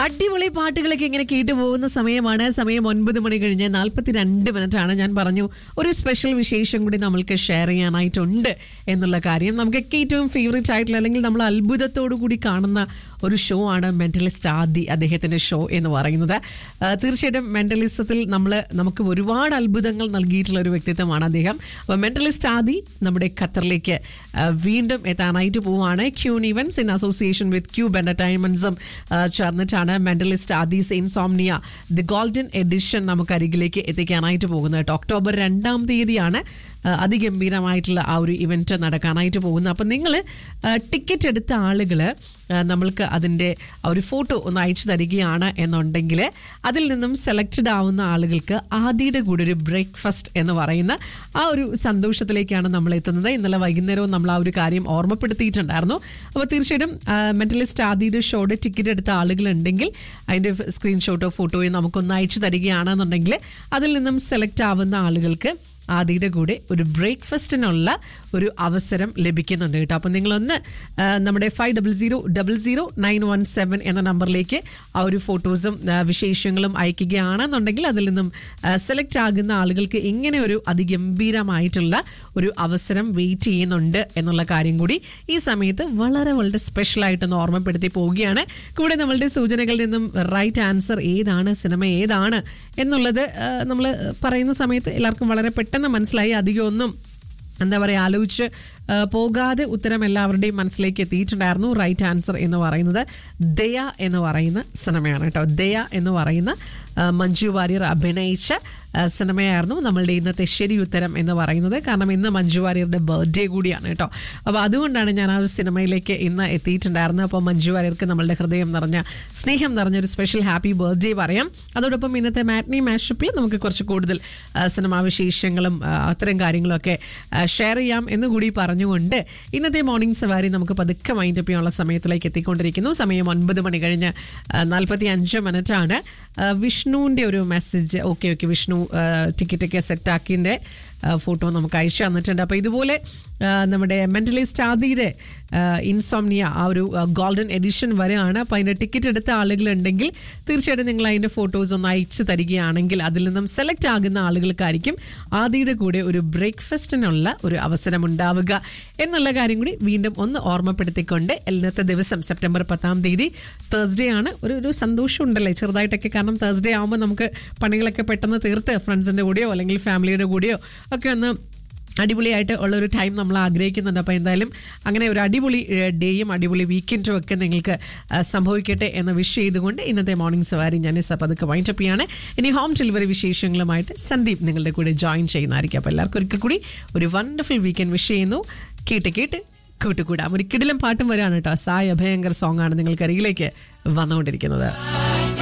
അടിപൊളി പാട്ടുകളൊക്കെ ഇങ്ങനെ കേട്ടു പോകുന്ന സമയമാണ് സമയം ഒൻപത് മണി കഴിഞ്ഞ് നാൽപ്പത്തിരണ്ട് മിനിറ്റ് ആണ് ഞാൻ പറഞ്ഞു ഒരു സ്പെഷ്യൽ വിശേഷം കൂടി നമ്മൾക്ക് ഷെയർ ചെയ്യാനായിട്ടുണ്ട് എന്നുള്ള കാര്യം നമുക്കൊക്കെ ഏറ്റവും ഫേവറേറ്റ് ആയിട്ടുള്ള അല്ലെങ്കിൽ നമ്മൾ അത്ഭുതത്തോടു കൂടി കാണുന്ന ഒരു ഷോ ആണ് മെന്റലിസ്റ്റ് ആദി അദ്ദേഹത്തിന്റെ ഷോ എന്ന് പറയുന്നത് ആ, തീർച്ചയായിട്ടും മെന്റലിസത്തിൽ നമ്മൾ നമുക്ക് ഒരുപാട് അത്ഭുതങ്ങൾ നൽകിയിട്ടുള്ള ഒരു വ്യക്തിത്വമാണ് അദ്ദേഹം അപ്പോൾ മെന്റലിസ്റ്റ് ആദി നമ്മുടെ ഖത്തറിലേക്ക് ആ, വീണ്ടും എത്താനായിട്ട് പോവുകയാണ് queen events in association with cube എന്റർടൈൻമെന്റ്സും ചേർന്നിട്ടാണ് mentalist Aadhi's insomnia the golden edition നമുക്ക് അരികിലേക്ക് എത്തിക്കാനായിട്ട് പോകുന്നത് കേട്ടോ ഒക്ടോബർ രണ്ടാം തീയതിയാണ് ആ, അതിഗംഭീരമായിട്ടുള്ള ആ ഒരു ഇവന്റ് നടക്കാനായിട്ട് പോകുന്നത് അപ്പം നിങ്ങൾ ടിക്കറ്റ് എടുത്ത ആളുകൾ നമ്മൾക്ക് അതിൻ്റെ ആ ഒരു ഫോട്ടോ ഒന്ന് അയച്ചു തരികയാണ് എന്നുണ്ടെങ്കിൽ അതിൽ നിന്നും സെലക്റ്റഡ് ആവുന്ന ആളുകൾക്ക് ആദ്യയുടെ കൂടെ ഒരു ബ്രേക്ക്ഫാസ്റ്റ് എന്ന് പറയുന്ന ആ ഒരു സന്തോഷത്തിലേക്കാണ് നമ്മൾ എത്തുന്നത് ഇന്നലെ വൈകുന്നേരവും നമ്മൾ ആ ഒരു കാര്യം ഓർമ്മപ്പെടുത്തിയിട്ടുണ്ടായിരുന്നു അപ്പോൾ തീർച്ചയായിട്ടും മെന്റലിസ്റ്റ് ആദ്യയുടെ ഷോയുടെ ടിക്കറ്റ് എടുത്ത ആളുകളുണ്ടെങ്കിൽ അതിൻ്റെ സ്ക്രീൻഷോട്ടോ ഫോട്ടോയോ നമുക്കൊന്ന് അയച്ചു തരികയാണെന്നുണ്ടെങ്കിൽ അതിൽ നിന്നും സെലക്ട് ആവുന്ന ആളുകൾക്ക് ആദിയുടെ കൂടെ ഒരു ബ്രേക്ക്ഫാസ്റ്റിനുള്ള ഒരു അവസരം ലഭിക്കുന്നുണ്ട് കേട്ടോ അപ്പം നിങ്ങളൊന്ന് ആ, നമ്മുടെ five double zero double zero nine one seven എന്ന നമ്പറിലേക്ക് ആ ഒരു ഫോട്ടോസും ആ, വിശേഷങ്ങളും അയക്കുകയാണെന്നുണ്ടെങ്കിൽ അതിൽ നിന്നും സെലക്ട് ആകുന്ന ആളുകൾക്ക് ഇങ്ങനെ ഒരു അതിഗംഭീരമായിട്ടുള്ള ഒരു അവസരം വെയിറ്റ് ചെയ്യുന്നുണ്ട് എന്നുള്ള കാര്യം കൂടി ഈ സമയത്ത് വളരെ വളരെ സ്പെഷ്യലായിട്ടൊന്ന് ഓർമ്മപ്പെടുത്തി പോവുകയാണ് കൂടെ നമ്മളുടെ സൂചനകളിൽ നിന്നും റൈറ്റ് ആൻസർ ഏതാണ് സിനിമ ഏതാണ് എന്നുള്ളത് നമ്മൾ പറയുന്ന സമയത്ത് എല്ലാവർക്കും വളരെ പെട്ടെന്ന് മനസ്സിലായി അധികമൊന്നും എന്താ പറയുക ആലോചിച്ച് ആ, പോകാതെ ഉത്തരം എല്ലാവരുടെയും മനസ്സിലേക്ക് എത്തിയിട്ടുണ്ടായിരുന്നു റൈറ്റ് ആൻസർ എന്ന് പറയുന്നത് ദയ എന്ന് പറയുന്ന സിനിമയാണ് കേട്ടോ ദയ എന്ന് പറയുന്ന ആ, മഞ്ജു വാര്യർ അഭിനയിച്ച ആ, സിനിമയായിരുന്നു നമ്മളുടെ ഇന്നത്തെ ശരി ഉത്തരം എന്ന് പറയുന്നത് കാരണം ഇന്ന് മഞ്ജു വാര്യരുടെ ബർത്ത്ഡേ കൂടിയാണ് കേട്ടോ അപ്പോൾ അതുകൊണ്ടാണ് ഞാൻ ആ ഒരു സിനിമയിലേക്ക് ഇന്ന് എത്തിയിട്ടുണ്ടായിരുന്നത് അപ്പോൾ മഞ്ജു വാര്യർക്ക് നമ്മളുടെ ഹൃദയം നിറഞ്ഞ സ്നേഹം നിറഞ്ഞൊരു സ്പെഷ്യൽ ഹാപ്പി ബർത്ത്ഡേ പറയാം അതോടൊപ്പം ഇന്നത്തെ മാറ്റ്നി മാഷപ്പിൽ നമുക്ക് കുറച്ച് കൂടുതൽ ആ, സിനിമാ വിശേഷങ്ങളും ആ, അത്തരം കാര്യങ്ങളൊക്കെ ഷെയർ ചെയ്യാം എന്ന് കൂടി പറഞ്ഞുകൊണ്ട് ഇന്നത്തെ മോർണിംഗ് സവാരി നമുക്ക് പതുക്കെ മൈൻഡ് അപ്പ് ചെയ്യാനുള്ള സമയത്തിലേക്ക് എത്തിക്കൊണ്ടിരിക്കുന്നു സമയം ഒൻപത് മണി കഴിഞ്ഞ് നാൽപ്പത്തി അഞ്ച് മിനിറ്റ് ആണ് ആ, വിഷ്ണുവിൻ്റെ ഒരു മെസ്സേജ് ഓക്കെ ഓക്കെ വിഷ്ണു ടിക്കറ്റൊക്കെ സെറ്റാക്കിൻ്റെ ഫോട്ടോ നമുക്ക് അയച്ചു തന്നിട്ടുണ്ട് അപ്പോൾ ഇതുപോലെ ആ, നമ്മുടെ മെന്റലിസ്റ്റ് ആദിയുടെ ഇൻസോംനിയ ആ ഒരു ഗോൾഡൻ എഡിഷൻ വരെയാണ് അപ്പോൾ അതിൻ്റെ ടിക്കറ്റ് എടുത്ത ആളുകളുണ്ടെങ്കിൽ തീർച്ചയായിട്ടും നിങ്ങൾ അതിൻ്റെ ഫോട്ടോസ് ഒന്ന് അയച്ചു തരികയാണെങ്കിൽ അതിൽ നിന്നും സെലക്ട് ആകുന്ന ആളുകൾക്കായിരിക്കും ആദിയുടെ കൂടെ ഒരു ബ്രേക്ക്ഫാസ്റ്റിനുള്ള ഒരു അവസരം ഉണ്ടാവുക എന്നുള്ള കാര്യം കൂടി വീണ്ടും ഒന്ന് ഓർമ്മപ്പെടുത്തിക്കൊണ്ട് ഇന്നത്തെ ദിവസം സെപ്റ്റംബർ പത്താം തീയതി തേഴ്സ്ഡേ ആണ് ഒരു ഒരു സന്തോഷം ഉണ്ടല്ലേ ചെറുതായിട്ടൊക്കെ കാരണം തേഴ്സ്ഡേ ആകുമ്പോൾ നമുക്ക് പണികളൊക്കെ പെട്ടെന്ന് തീർത്ത് ഫ്രണ്ട്സിൻ്റെ കൂടെയോ അല്ലെങ്കിൽ ഫാമിലിയുടെ കൂടെയോ ഒക്കെ ഒന്ന് അടിപൊളിയായിട്ട് ഉള്ള ഒരു ടൈം നമ്മൾ ആഗ്രഹിക്കുന്നുണ്ട് അപ്പോൾ എന്തായാലും അങ്ങനെ ഒരു അടിപൊളി ഏഹ്, ഡേയും അടിപൊളി വീക്കെൻഡും ഒക്കെ നിങ്ങൾക്ക് ആ, സംഭവിക്കട്ടെ എന്ന് വിഷ് ചെയ്തുകൊണ്ട് ഇന്നത്തെ മോർണിംഗ് സവാരി ഞാൻ സ പതുക്കെ വൈൻഡപ്പ് ചെയ്യാണ് ഇനി ഹോം ഡെലിവറി വിശേഷങ്ങളുമായിട്ട് സന്ദീപ് നിങ്ങളുടെ കൂടെ ജോയിൻ ചെയ്യുന്നതായിരിക്കും അപ്പോൾ എല്ലാവർക്കും ഒരിക്കൽ കൂടി ഒരു വണ്ടർഫുൾ വീക്കെൻഡ് വിഷ് ചെയ്യുന്നു കേട്ട് കേട്ട് കൂട്ടുകൂടാം ഒരു കിടിലം പാട്ടും വരാണ് കേട്ടോ സായ് അഭയങ്കർ സോങ് ആണ് നിങ്ങൾക്ക് അരികിലേക്ക് വന്നുകൊണ്ടിരിക്കുന്നത്